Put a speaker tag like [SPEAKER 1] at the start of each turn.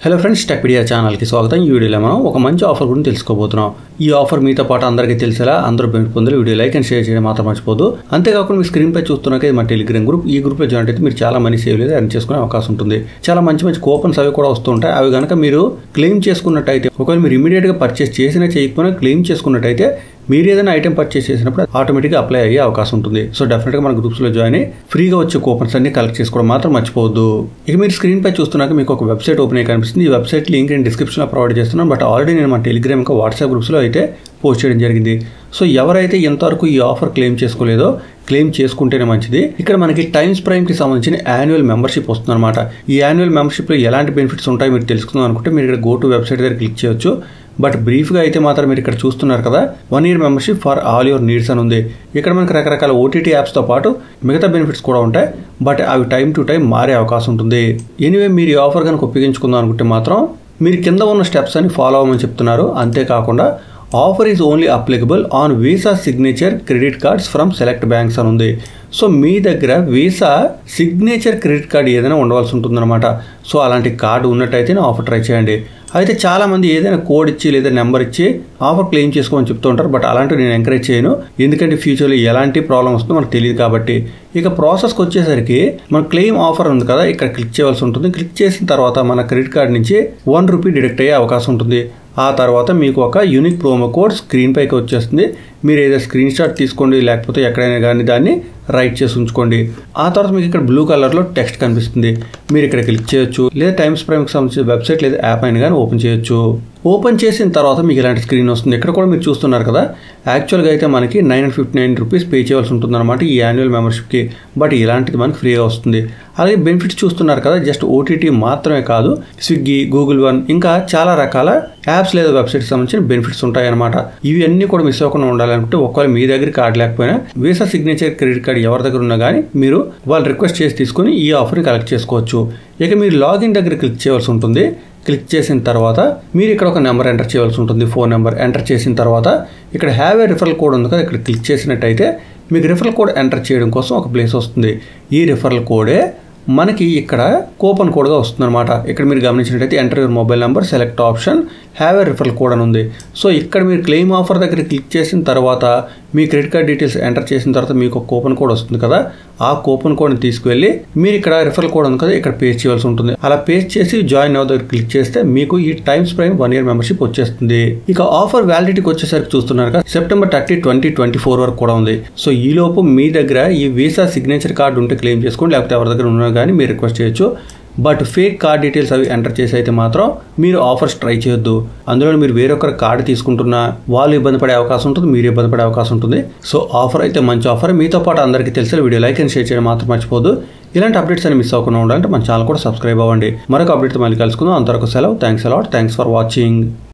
[SPEAKER 1] hello friends Techpedia ఛానల్కి స్వాగతం ఈ వీడియోలో మనం ఒక మంచి ఆఫర్ గురించి తెలుసుకోబోతున్నాం ఈ ఆఫర్ మీతో పాటు అందరికీ తెలిసేలా అందరూ బెనిఫిట్ పొందాలి వీడియో లైక్ అండ్ షేర్ చేయడం మాత్రం మర్చిపోదు అంతేకాకుండా మీ స్క్రీన్ పై చూస్తున్నాక ఇది మా టెలిగ్రామ్ గ్రూప్ ఈ గ్రూప్లో జాయిన్ అయితే మీరు చాలా మనీ సేవ్ లేదు ఎర్న్ చేసుకునే అవకాశం ఉంటుంది చాలా మంచి మంచి కూపన్స్ అవి కూడా వస్తుంటాయి అవి కనుక మీరు క్లెయిమ్ చేసుకున్నట్టయితే ఒకవేళ మీరు ఇమీడియట్గా పర్చేస్ చేసినా చేయకపోయినా క్లెయిమ్ చేసుకున్నట్టయితే మీరు ఏదైనా ఐటెం పర్చేస్ చేసినప్పుడు ఆటోమేటిక్గా అప్లై అయ్యే అవకాశం ఉంటుంది సో డెఫినెట్గా మన గ్రూప్స్లో జాయిన్ అయ్యి ఫ్రీగా వచ్చే కూపన్స్ అన్ని కలెక్ట్ చేసుకోవడం మాత్రం మర్చిపోవద్దు ఇక మీరు స్క్రీన్ పై చూస్తున్నాక మీకు ఒక వెబ్సైట్ ఓపెన్ అయ్యి కనిపిస్తుంది ఈ వెబ్సైట్ లింక్ నేను డిస్క్రిప్షన్లో ప్రొవైడ్ చేస్తున్నాను బట్ ఆల్రెడీ నేను మన టెలిగ్రామ్ ఇంకా వాట్సాప్ గ్రూప్స్లో అయితే పోస్ట్ చేయడం జరిగింది సో ఎవరైతే ఇంతవరకు ఈ ఆఫర్ క్లెయిమ్ చేసుకోలేదో క్లెయిమ్ చేసుకుంటేనే మంచిది ఇక్కడ మనకి టైమ్స్ ప్రైమ్కి సంబంధించిన యాన్యువల్ మెంబర్షిప్ వస్తుందన్నమాట ఈ యాన్యువల్ మెంబర్షిప్లో ఎలాంటి బెనిఫిట్స్ ఉంటాయో మీరు తెలుసుకుందాం అనుకుంటే మీరు ఇక్కడ గో టు వెబ్సైట్ దగ్గర క్లిక్ చేయొచ్చు బట్ బ్రీఫ్గా అయితే మాత్రం మీరు ఇక్కడ చూస్తున్నారు కదా one year membership for all your needs అని ఉంది ఇక్కడ మనకి రకరకాల ఓటీటీ యాప్స్తో పాటు మిగతా బెనిఫిట్స్ కూడా ఉంటాయి బట్ అవి టైం టు టైం మారే అవకాశం ఉంటుంది ఎనీవే మీరు ఈ ఆఫర్ కనుక ఉపయోగించుకుందాం అనుకుంటే మాత్రం మీరు కింద ఉన్న స్టెప్స్ అని ఫాలో అవ్వమని చెప్తున్నారు అంతేకాకుండా offer is only applicable on Visa signature credit cards from select banks అని ఉంది సో మీ దగ్గర వీసా సిగ్నేచర్ క్రెడిట్ కార్డ్ ఏదైనా ఉండవలసి ఉంటుందన్నమాట సో అలాంటి కార్డు ఉన్నట్టయితే ఆఫర్ ట్రై చేయండి అయితే చాలామంది ఏదైనా కోడ్ ఇచ్చి లేదా నెంబర్ ఇచ్చి ఆఫర్ క్లెయిమ్ చేసుకోమని చెప్తూ ఉంటారు బట్ అలాంటివి నేను ఎంకరేజ్ చేయను ఎందుకంటే ఫ్యూచర్లో ఎలాంటి ప్రాబ్లం వస్తుందో మనకు తెలియదు కాబట్టి ఇక ప్రాసెస్కి వచ్చేసరికి మన క్లెయిమ్ ఆఫర్ ఉంది కదా ఇక్కడ క్లిక్ చేయవలసి ఉంటుంది క్లిక్ చేసిన తర్వాత మన క్రెడిట్ కార్డ్ నుంచి వన్ రూపీ డిడక్ట్ అయ్యే అవకాశం ఉంటుంది ఆ తర్వాత మీకు ఒక యూనిక్ ప్రోమో కోడ్ స్క్రీన్ పైకి వచ్చేస్తుంది మీరు ఏదో స్క్రీన్ షాట్ తీసుకోండి లేకపోతే ఎక్కడైనా కానీ దాన్ని రైట్ చేసి ఉంచుకోండి ఆ తర్వాత మీకు ఇక్కడ బ్లూ కలర్లో టెక్స్ట్ కనిపిస్తుంది మీరు ఇక్కడ క్లిక్ చేయొచ్చు లేదా టైమ్స్ ప్రైమ్కి సంబంధించిన వెబ్సైట్ లేదా యాప్ అయినా కానీ ఓపెన్ చేయొచ్చు ఓపెన్ చేసిన తర్వాత మీకు ఇలాంటి స్క్రీన్ వస్తుంది ఇక్కడ కూడా మీరు చూస్తున్నారు కదా యాక్చువల్గా అయితే మనకి nine hundred fifty nine rupees pay చేయవలసి ఉంటుందన్నమాట ఈ యాన్యువల్ మెంబర్షిప్కి బట్ ఇలాంటిది మనకి ఫ్రీగా వస్తుంది అలాగే బెనిఫిట్స్ చూస్తున్నారు కదా జస్ట్ ఓటీటీ మాత్రమే కాదు స్విగ్గీ గూగుల్ వన్ ఇంకా చాలా రకాల యాప్స్ లేదా వెబ్సైట్కి సంబంధించిన బెనిఫిట్స్ ఉంటాయి అనమాట ఇవి అన్ని కూడా మిస్ అవ్వకుండా ఉండాలనుకుంటే ఒకవేళ మీ దగ్గర కార్డు లేకపోయినా వీసా సిగ్నేచర్ క్రెడిట్ కార్డ్ ఎవరి దగ్గర ఉన్నా కానీ మీరు వాళ్ళు రిక్వెస్ట్ చేసి తీసుకొని ఈ ఆఫర్ని కలెక్ట్ చేసుకోవచ్చు ఇక మీరు లాగిన్ దగ్గర క్లిక్ చేయవలసి ఉంటుంది క్లిక్ చేసిన తర్వాత మీరు ఇక్కడ ఒక నెంబర్ ఎంటర్ చేయవలసి ఉంటుంది ఫోన్ నెంబర్ ఎంటర్ చేసిన తర్వాత ఇక్కడ హ్యావ్ ఏ రిఫరల్ కోడ్ ఉంది కదా ఇక్కడ క్లిక్ చేసినట్టయితే మీకు రిఫరల్ కోడ్ ఎంటర్ చేయడం కోసం ఒక ప్లేస్ వస్తుంది ఈ రిఫరల్ కోడే మనకి ఇక్కడ కూపన్ కోడ్గా వస్తుందన్నమాట ఇక్కడ మీరు గమనించినట్టయితే enter your mobile number select option have a referral code అని ఉంది సో ఇక్కడ మీరు క్లెయిమ్ ఆఫర్ దగ్గర క్లిక్ చేసిన తర్వాత మీ క్రెడిట్ కార్డ్ డీటెయిల్స్ ఎంటర్ చేసిన తర్వాత మీకు ఒక కూపన్ కోడ్ వస్తుంది కదా ఆ కూపన్ కోడ్ని తీసుకువెళ్ళి మీరు ఇక్కడ రిఫరల్ కోడ్ ఉంది కదా ఇక్కడ పేస్ట్ చేయవలసి ఉంటుంది అలా పేస్ట్ చేసి జాయిన్ అవ్వ దగ్గర క్లిక్ చేస్తే మీకు ఈ times prime one year membership వచ్చేస్తుంది ఇక ఆఫర్ వ్యాలిడిటీకి వచ్చేసరికి చూస్తున్నారు కదా September thirty twenty twenty four వరకు కూడా ఉంది సో ఈ లోపు మీ దగ్గర ఈ వీసా సిగ్నేచర్ కార్డు ఉంటే క్లెయిమ్ చేసుకోండి లేకపోతే ఎవరి దగ్గర ఉన్నా కానీ మీరు రిక్వెస్ట్ చేయొచ్చు బట్ ఫేక్ కార్డ్ డీటెయిల్స్ అవి ఎంటర్ చేసి అయితే మాత్రం మీరు ఆఫర్స్ ట్రై చేయొద్దు అందులో మీరు వేరొకరి కార్డు తీసుకుంటున్నా వాళ్ళు ఇబ్బంది పడే అవకాశం ఉంటుంది మీరు ఇబ్బంది పడే అవకాశం ఉంటుంది సో ఆఫర్ అయితే మంచి ఆఫర్ మీతో పాటు అందరికీ తెలిసిన వీడియో లైక్ అండ్ షేర్ చేయడం మాత్రం మర్చిపోదు ఇలాంటి అప్డేట్స్ అని మిస్ అవ్వకుండా ఉండాలంటే మన ఛానల్ కూడా సబ్స్క్రైబ్ అవ్వండి మరొక అప్డేట్ మళ్ళీ కలుసుకుందాం అంతవరకు సెలవు thanks a lot thanks for watching